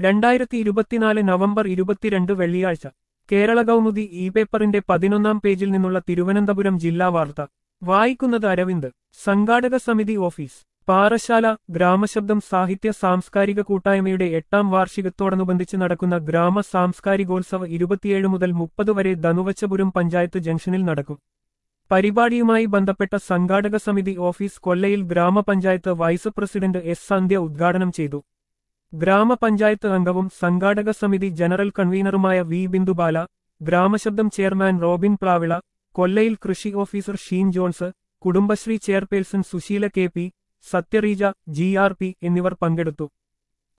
രണ്ടായിരത്തി ഇരുപത്തിനാല് നവംബർ ഇരുപത്തിരണ്ട് വെള്ളിയാഴ്ച കേരള കൗമുദി ഇ പേപ്പറിന്റെ പതിനൊന്നാം പേജിൽ നിന്നുള്ള തിരുവനന്തപുരം ജില്ലാ വാർത്ത വായിക്കുന്നത് അരവിന്ദ് സംഘാടക സമിതി ഓഫീസ് പാറശാല ഗ്രാമശബ്ദം സാഹിത്യ സാംസ്കാരിക കൂട്ടായ്മയുടെ എട്ടാം വാർഷികത്തോടനുബന്ധിച്ച് നടക്കുന്ന ഗ്രാമ സാംസ്കാരികോത്സവ ഇരുപത്തിയേഴ് മുതൽ മുപ്പത് വരെ ധനുവച്ചപുരം പഞ്ചായത്ത് ജംഗ്ഷനിൽ നടക്കും പരിപാടിയുമായി ബന്ധപ്പെട്ട സംഘാടക സമിതി ഓഫീസ് കൊല്ലയിൽ ഗ്രാമപഞ്ചായത്ത് വൈസ് പ്രസിഡന്റ് എസ് സന്ധ്യ ഉദ്ഘാടനം ചെയ്തു ഗ്രാമപഞ്ചായത്ത് അംഗവും സംഘാടക സമിതി ജനറൽ കൺവീനറുമായ വി ബിന്ദുബാല ഗ്രാമശബ്ദം ചെയർമാൻ റോബിൻ പ്ലാവിള കൊല്ലയിൽ കൃഷി officer Sheen Jones Kudumbashree chairperson Susheela K P Sathyareeja G R P എന്നിവർ പങ്കെടുത്തു